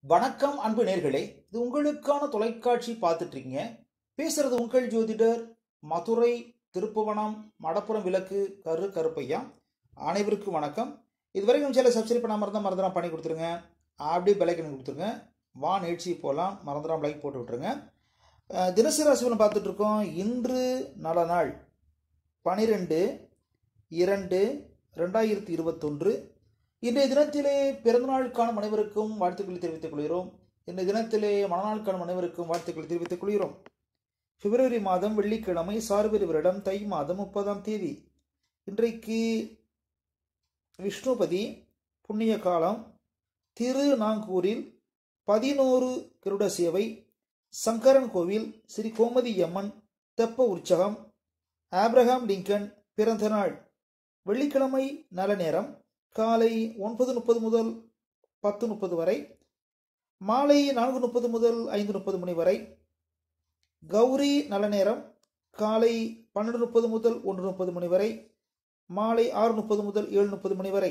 வணக்கம் அன்பு நேர்களே இது உங்களுக்கான தொலைக்காட்சி பார்த்துட்டு இருக்கீங்க பேசுறது உங்கள் ஜோதிடர் மதுரை திருப்புவனம் மடப்புறம் விளக்கு கரு கருப்பையா அனைவருக்கும் வணக்கம் இதுவரைக்கும் சில சப்ஸ்கிரைப் பண்ணாம இருந்தால் மறந்துடாம பண்ணி கொடுத்துருங்க அப்படியே பெலைக்கன் கொடுத்துருங்க வா நிகழ்ச்சி போகலாம் மறந்துடாம லைக் போட்டு விட்டுருங்க அஹ், தினசரி ராசிபலன் பார்த்துட்டு இருக்கோம் இன்று நல்ல நாள் பனிரெண்டு இரண்டு ரெண்டாயிரத்தி இருபத்தொன்று இன்றைய தினத்திலே பிறந்தநாள் காணும் அனைவருக்கும் வாழ்த்துக்களை தெரிவித்துக் கொள்கிறோம் இன்றைய தினத்திலே மனநாள் காணும் அனைவருக்கும் வாழ்த்துக்களை தெரிவித்துக் கொள்கிறோம் பிப்ரவரி மாதம் வெள்ளிக்கிழமை சார்பெரி வருடம் தை மாதம் முப்பதாம் தேதி இன்றைக்கு விஷ்ணுபதி புண்ணிய காலம் திருநாங்கூரில் பதினோரு கருட சேவை சங்கரன் கோவில் ஸ்ரீ கோமதி அம்மன் தெப்ப உற்சகம் ஆப்ரஹாம் லிங்கன் பிறந்த நாள் வெள்ளிக்கிழமை நல்ல நேரம் காலை ஒன்பது முப்பது முதல் பத்து முப்பது வரை மாலை நான்கு முப்பது முதல் ஐந்து முப்பது மணி வரை கௌரி நல்ல நேரம் காலை பன்னெண்டு முப்பது முதல் ஒன்று முப்பது மணி வரை மாலை ஆறு முப்பது முதல் ஏழு முப்பது மணி வரை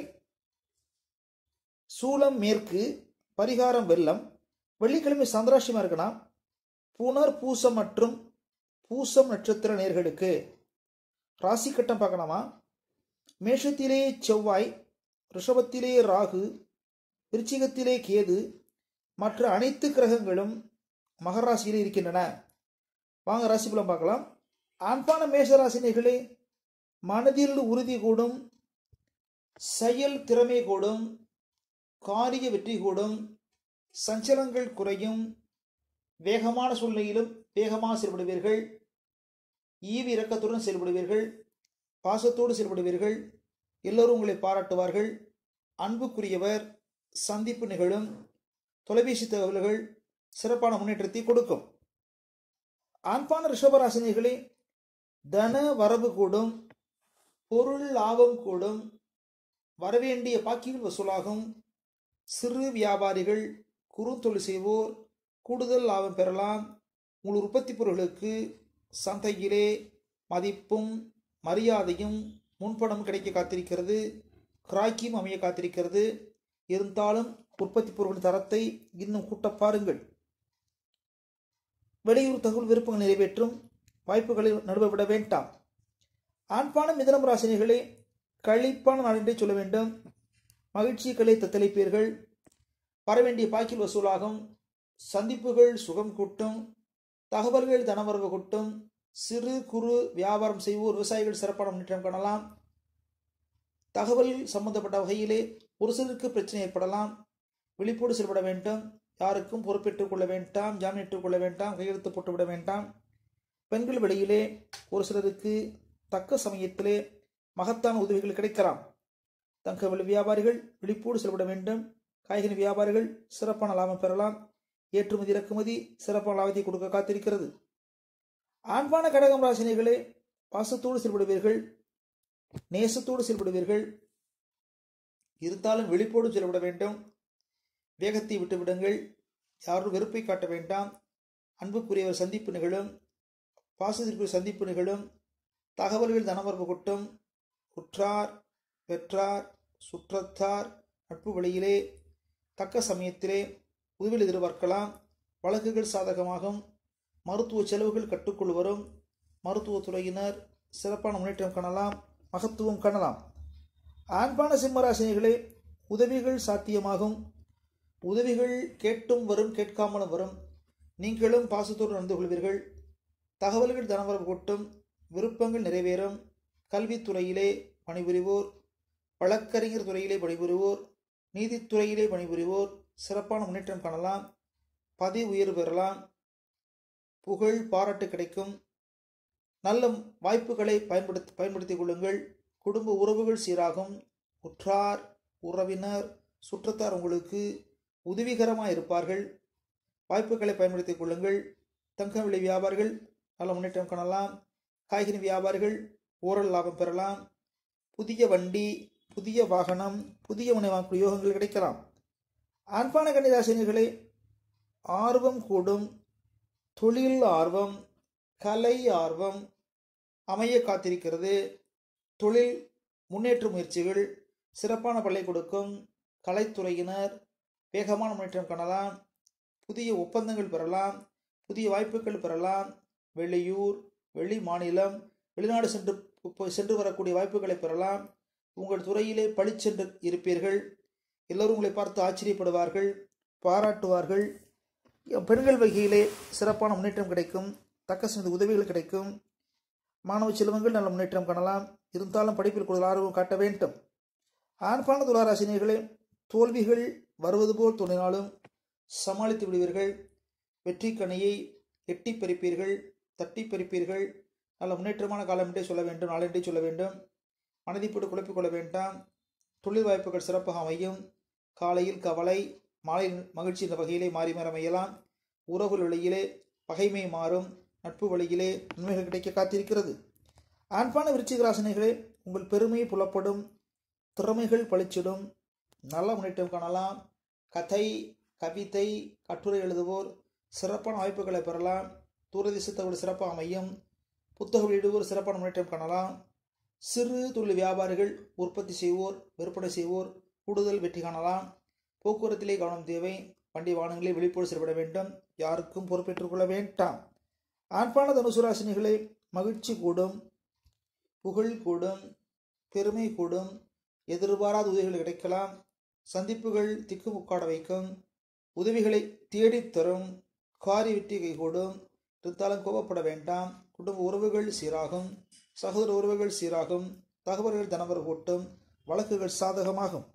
சூலம் மேற்கு பரிகாரம் வெள்ளம் வெள்ளிக்கிழமை சந்திராசியமாக இருக்குன்னா புனர் பூசம் மற்றும் பூசம் நட்சத்திர நேர்களுக்கு ராசி கட்டம் பார்க்கலாமா மேஷத்திலே செவ்வாய் ரிஷபத்திலே ராகு விருச்சிகத்திலே கேது மற்ற அனைத்து கிரகங்களும் மகர ராசியிலே இருக்கின்றன வாங்க ராசி பலன் பார்க்கலாம் ஆண்பான மேஷ ராசினிகளே மனதில் உறுதி கூடும் செயல் திறமை கூடும் காரிய வெற்றி கூடும் சஞ்சலங்கள் குறையும் வேகமான சூழ்நிலையிலும் வேகமாக செயல்படுவீர்கள் ஈவு இரக்கத்துடன் செயல்படுவீர்கள் பாசத்தோடு செயல்படுவீர்கள் எல்லோரும் உங்களை பாராட்டுவார்கள் அன்புக்குரியவர் சந்திப்பு நிகழும் தொலைபேசி தகவல்கள் சிறப்பான முன்னேற்றத்தை கொடுக்கும் ஆண்பான ரிஷபராசினிகளே தன வரவு கூடும் பொருள் லாபம் கூடும் வரவேண்டிய பாக்கிகள் வசூலாகும் சிறு வியாபாரிகள் குறுந்தொழில் செய்வோர் கூடுதல் லாபம் பெறலாம் உங்கள் உற்பத்தி பொருட்களுக்கு சந்தையிலே மதிப்பும் மரியாதையும் முன்பணம் கிடைக்க காத்திருக்கிறது கிராக்கியும் அமைய காத்திருக்கிறது இருந்தாலும் உற்பத்தி பொருட்களின் தரத்தை இன்னும் கூட்ட பாருங்கள் வெளியூர் தகவல் விருப்பங்கள் நிறைவேற்றும் வாய்ப்புகளை நடுவ விட வேண்டாம் ஆண்பான மிதனம் ராசினிகளே கழிப்பான நாள் என்றே சொல்ல வேண்டும் மகிழ்ச்சிகளை தத்தளிப்பீர்கள் வரவேண்டிய பாக்கில் வசூலாகும் சந்திப்புகள் சுகம் கூட்டும் தகவல்கள் தனவரவு கூட்டும் சிறு குறு வியாபாரம் செய்வோர் விவசாயிகள் சிறப்பான முன்னேற்றம் காணலாம் தகவல் சம்பந்தப்பட்ட வகையிலே ஒரு சிலருக்கு பிரச்சனை ஏற்படலாம் விழிப்போடு செயல்பட வேண்டும் யாருக்கும் பொறுப்பேற்றுக் கொள்ள வேண்டாம் ஜாமீனிட்டுக் கொள்ள வேண்டாம் கையெழுத்து போட்டுவிட வேண்டாம் பெண்கள் வெளியிலே ஒரு சிலருக்கு தக்க சமயத்திலே மகத்தான உதவிகள் கிடைக்கலாம் தங்க விலை வியாபாரிகள் விழிப்போடு செயல்பட வேண்டும் காய்கறி வியாபாரிகள் சிறப்பான லாபம் பெறலாம் ஏற்றுமதி இறக்குமதி சிறப்பான லாபத்தை கொடுக்க காத்திருக்கிறது ஆண்பான கடகம் ராசினிகளே பாசத்தோடு செயல்படுவீர்கள் நேசத்தோடு செயல்படுவீர்கள் இருந்தாலும் விழிப்போடு செயல்பட வேண்டும் வேகத்தை விட்டு விடுங்கள் யாரும் வெறுப்பை காட்ட வேண்டாம் அன்புக்குரியவர் சந்திப்பு நிகழும் பாசத்திற்குரிய சந்திப்பு நிகழும் தகவல்கள் தனமரபு கொட்டும் உற்றார் பெற்றார் சுற்றத்தார் நட்பு வழியிலே தக்க சமயத்திலே உதவியில் எதிர்பார்க்கலாம் வழக்குகள் சாதகமாகும் மருத்துவ செலவுகள் கட்டுக்குள் வரும் மருத்துவத்துறையினர் சிறப்பான முன்னேற்றம் காணலாம் மகத்துவம் காணலாம் ஆண்பான சிம்மராசினிகளே உதவிகள் சாத்தியமாகும் உதவிகள் கேட்டும் வரும் கேட்காமலும் வரும் நீங்களும் பாசத்தோடு நடந்து கொள்வீர்கள் தகவல்கள் தனவரவு கொட்டும் விருப்பங்கள் நிறைவேறும் கல்வித்துறையிலே பணிபுரிவோர் வழக்கறிஞர் துறையிலே பணிபுரிவோர் நீதித்துறையிலே பணிபுரிவோர் சிறப்பான முன்னேற்றம் காணலாம் பதவி உயர்வு பெறலாம் புகழ் பாராட்டு கிடைக்கும் நல்ல வாய்ப்புகளை பயன்படுத்தி பயன்படுத்திக் கொள்ளுங்கள் குடும்ப உறவுகள் சீராகும் உற்றார் உறவினர் சுற்றத்தார் உங்களுக்கு உதவிகரமாக இருப்பார்கள் வாய்ப்புகளை பயன்படுத்திக் கொள்ளுங்கள் தங்க விலை வியாபாரிகள் நல்ல முன்னேற்றம் காணலாம் காய்கறி வியாபாரிகள் ஓரல் லாபம் பெறலாம் புதிய வண்டி புதிய வாகனம் புதிய உணவாக்கு யோகங்கள் கிடைக்கலாம் ஆண்பான கன்னிராசினிகளே ஆர்வம் கூடும் தொழில் ஆர்வம் கலை ஆர்வம் அமைய காத்திருக்கிறது தொழில் முன்னேற்ற முயற்சிகள் சிறப்பான பலனை கொடுக்கும் கலைத்துறையினர் வேகமான முன்னேற்றம் காணலாம் புதிய ஒப்பந்தங்கள் பெறலாம் புதிய வாய்ப்புகள் பெறலாம் வெளியூர் வெளி மாநிலம் வெளிநாடு சென்று சென்று வரக்கூடிய வாய்ப்புகளை பெறலாம் உங்கள் துறையிலே பளிச்சென்று இருப்பீர்கள் எல்லோரும் உங்களை பார்த்து ஆச்சரியப்படுவார்கள் பாராட்டுவார்கள் பெண்கள் வகையிலே சிறப்பான முன்னேற்றம் கிடைக்கும் தக்க சிறந்த உதவிகள் கிடைக்கும் மாணவ செல்வங்கள் நல்ல முன்னேற்றம் காணலாம் இருந்தாலும் படிப்பில் கூடுதல் ஆர்வம் காட்ட வேண்டும் ஆண்பான துளாராசினியர்களே தோல்விகள் வருவது போல் தோன்றினாலும் சமாளித்து விடுவீர்கள் வெற்றி கனியை எட்டி பறிப்பீர்கள் தட்டி பறிப்பீர்கள் நல்ல முன்னேற்றமான காலம் என்றே சொல்ல வேண்டும் நாளென்றே சொல்ல வேண்டும் மனதை போட்டு குழப்பிக் கொள்ள வேண்டாம் தொழில் வாய்ப்புகள் சிறப்பாக அமையும் காலையில் கவலை மாலையில் மகிழ்ச்சி என்ற வகையிலே மாறி மாற அமையலாம் உறவு வழியிலே பகைமை மாறும் நட்பு வழியிலே நன்மைகள் கிடைக்க காத்திருக்கிறது ஆண்பான விருச்சிக ராசினிகளே உங்கள் பெருமை புலப்படும் திறமைகள் பளிச்சிடும் நல்ல முன்னேற்றம் காணலாம் கதை கவிதை கட்டுரை எழுதுவோர் சிறப்பான வாய்ப்புகளை பெறலாம் தூரதேசத்தோடு சிறப்பாக அமையும் புத்தக வெளியிடுவோர் சிறப்பான முன்னேற்றம் காணலாம் சிறு தொழில் வியாபாரிகள் உற்பத்தி செய்வோர் விற்பனை செய்வோர் கூடுதல் வெற்றி காணலாம் போக்குவரத்திலே கவனம் தேவை வண்டி வாகனங்களில் விழிப்போடு செயல்பட வேண்டும் யாருக்கும் பொறுப்பேற்றுக் கொள்ள வேண்டாம் ஆண்பான தனுசுராசினிகளை மகிழ்ச்சி கூடும் புகழ் கூடும் பெருமை கூடும் எதிர்பாராத உதவிகள் கிடைக்கலாம் சந்திப்புகள் திக்குமுக்காட வைக்கும் உதவிகளை தேடித் தரும் காரி வெற்றி கைகூடும் இருந்தாலும் கோபப்பட வேண்டாம் குடும்ப உறவுகள் சீராகும் சகோதர உறவுகள் சீராகும் தகவல்கள் தனவர் கூட்டும் வழக்குகள் சாதகமாகும்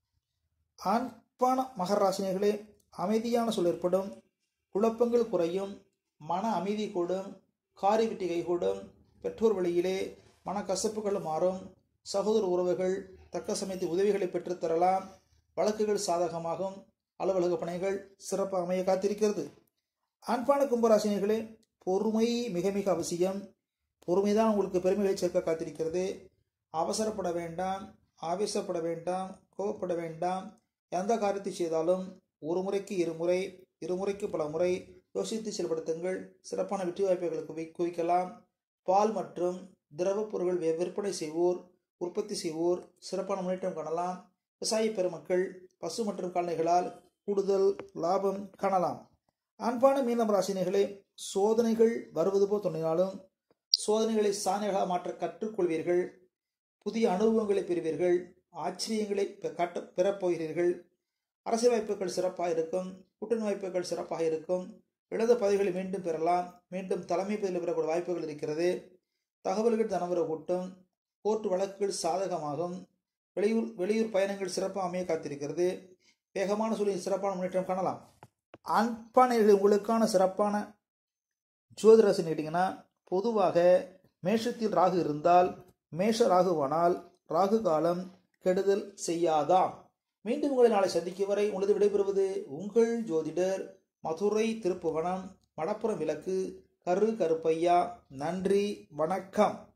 ஆண்பான மகராசினிகளே அமைதியான சொல் ஏற்படும் குழப்பங்கள் குறையும் மன அமைதி கூடும் காரி வெற்றி கைகூடும் பெற்றோர் வழியிலே மனக்கசப்புகள் மாறும் சகோதர உறவுகள் தக்க சமயத்தில் உதவிகளை பெற்றுத்தரலாம் வழக்குகள் சாதகமாகும் அலுவலக பணிகள் சிறப்பாக அமைய காத்திருக்கிறது ஆண்பான கும்பராசினிகளே பொறுமை மிக மிக அவசியம் பொறுமைதான் உங்களுக்கு பெருமைகளை சேர்க்க காத்திருக்கிறது அவசரப்பட வேண்டாம் ஆவேசப்பட வேண்டாம் கோவப்பட வேண்டாம் எந்த காரியத்தை செய்தாலும் ஒரு முறைக்கு இருமுறை இருமுறைக்கு பல முறை யோசித்து செயல்படுத்துங்கள் சிறப்பான வெற்றி வாய்ப்புகளுக்கு குவி குவிக்கலாம் பால் மற்றும் திரவப் பொருட்கள் வி- விற்பனை செய்வோர் உற்பத்தி செய்வோர் சிறப்பான முன்னேற்றம் காணலாம் விவசாய பெருமக்கள் பசு மற்றும் கால்நடைகளால் கூடுதல் லாபம் காணலாம் அன்பான மீனம் ராசினிகளே சோதனைகள் வருவது போல் தோன்றினாலும் சோதனைகளை சாதனைகளாக மாற்ற கற்றுக்கொள்வீர்கள் புதிய அனுபவங்களை பெறுவீர்கள் ஆச்சரியங்களை பெ- காட்ட பெறப்போகிறீர்கள் அரசியல் வாய்ப்புகள் சிறப்பாக இருக்கும் கூட்டணி வாய்ப்புகள் சிறப்பாக இருக்கும் இழந்த பதவிகளை மீண்டும் பெறலாம் மீண்டும் தலைமை பதவியில் பெறக்கூடிய வாய்ப்புகள் இருக்கிறது தகவல்கள் தனவர கூட்டும் கோர்ட் வழக்குகள் சாதகமாகும் வெளியூர் வெளியூர் பயணங்கள் சிறப்பாக அமைய காத்திருக்கிறது வேகமான சூழலில் சிறப்பான முன்னேற்றம் காணலாம் அன்பானைகள் உங்களுக்கான சிறப்பான ஜோதிராசின்னு கேட்டிங்கன்னா பொதுவாக மேஷத்தில் ராகு இருந்தால் மேஷ ராகுவானால் ராகு காலம் கெடுதல் செய்யாதாம் மீண்டும் உங்களை நாளை சந்திக்கும் வரை உங்களது விடைபெறுவது உங்கள் ஜோதிடர் மதுரை திருப்புவனம் மடப்புறம் விளக்கு கரு கருப்பையா நன்றி வணக்கம்